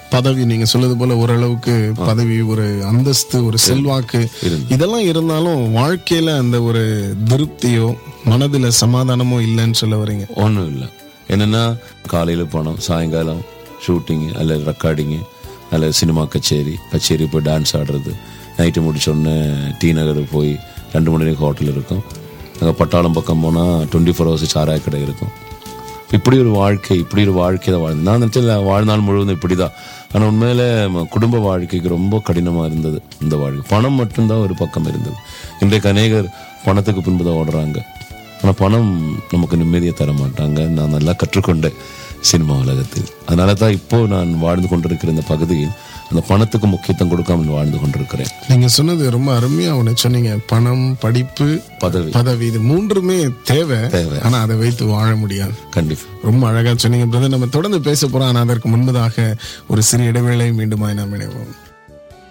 பதவி நீங்க சொல்லுது போல ஓரளவுக்கு பதவி ஒரு அந்தஸ்து ஒரு செல்வாக்கு இதெல்லாம் இருந்தாலும் வாழ்க்கையில அந்த ஒரு திருப்தியோ மனதுல சமாதானமோ இல்லைன்னு சொல்ல வரீங்க ஒன்றும் இல்லை என்னென்னா காலையில் போனோம் சாயங்காலம் ஷூட்டிங்கு அல்லது ரெக்கார்டிங்கு அல்லது சினிமா கச்சேரி கச்சேரி போய் டான்ஸ் ஆடுறது நைட்டு முடிச்சோடனே டி நகர் போய் ரெண்டு மணி வரைக்கும் ஹோட்டல் இருக்கும் அங்கே பட்டாளம் பக்கம் போனால் டுவெண்ட்டி ஃபோர் ஹவர்ஸ் சாராய கடை இருக்கும் இப்படி ஒரு வாழ்க்கை இப்படி ஒரு வாழ்க்கை தான் வாழ்ந்து நான் நினச்சேன் வாழ்நாள் முழுவதும் இப்படி தான் ஆனால் உண்மையில ம- குடும்ப வாழ்க்கைக்கு ரொம்ப கடினமாக இருந்தது இந்த வாழ்க்கை பணம் மட்டும்தான் ஒரு பக்கம் இருந்தது இன்றைக்கு அநேகர் பணத்துக்கு பின்பு தான் ஓடுறாங்க ஆனால் பணம் நமக்கு நிம்மதியை தர மாட்டாங்க நான் நல்லா கற்றுக்கொண்டேன் சினிமா உலகத்தில் அதனால தான் இப்போ நான் வாழ்ந்து கொண்டிருக்கிற இந்த பகுதியில் அந்த பணத்துக்கு முக்கியத்துவம் கொடுக்காமல் வாழ்ந்து கொண்டிருக்கிறேன் நீங்க சொன்னது ரொம்ப அருமையா ஒண்ணு சொன்னீங்க பணம் படிப்பு பதவி பதவி இது மூன்றுமே தேவை தேவை. ஆனா அதை வைத்து வாழ முடியாது கண்டிப்பா ரொம்ப அழகா சொன்னீங்க பிரதர் நம்ம தொடர்ந்து பேச போறோம் ஆனா அதற்கு முன்பதாக ஒரு சிறிய இடைவேளை மீண்டுமாய் நாம் இணைவோம்